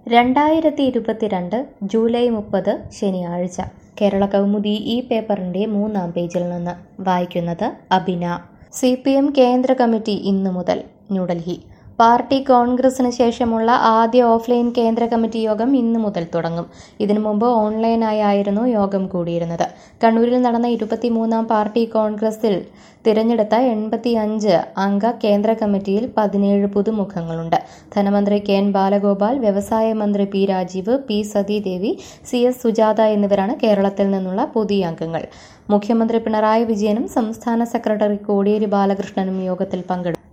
രണ്ടായിരത്തി ഇരുപത്തിരണ്ട് ജൂലൈ മുപ്പത് ശനിയാഴ്ച കേരള കൗമുദി ഈ പേപ്പറിന്റെ മൂന്നാം പേജിൽ നിന്ന് വായിക്കുന്നത് അബിന സി പി എം കേന്ദ്ര കമ്മിറ്റി ഇന്നു മുതൽ ന്യൂഡൽഹി പാർട്ടി കോൺഗ്രസിന് ശേഷമുള്ള ആദ്യ ഓഫ്ലൈൻ കേന്ദ്ര കമ്മിറ്റി യോഗം ഇന്നു മുതൽ തുടങ്ങും ഇതിനു മുമ്പ് ഓൺലൈനായായിരുന്നു യോഗം കൂടിയിരുന്നത് കണ്ണൂരിൽ നടന്ന ഇരുപത്തിമൂന്നാം പാർട്ടി കോൺഗ്രസിൽ തിരഞ്ഞെടുത്ത എൺപത്തി അഞ്ച് അംഗ കേന്ദ്ര കമ്മിറ്റിയിൽ പതിനേഴ് പുതുമുഖങ്ങളുണ്ട് ധനമന്ത്രി കെ എൻ ബാലഗോപാൽ വ്യവസായ മന്ത്രി P Rajeev P Sathidevi C S Sujatha എന്നിവരാണ് കേരളത്തിൽ നിന്നുള്ള പുതിയ അംഗങ്ങൾ മുഖ്യമന്ത്രി പിണറായി വിജയനും സംസ്ഥാന സെക്രട്ടറി കോടിയേരി ബാലകൃഷ്ണനും യോഗത്തിൽ പങ്കെടുത്തു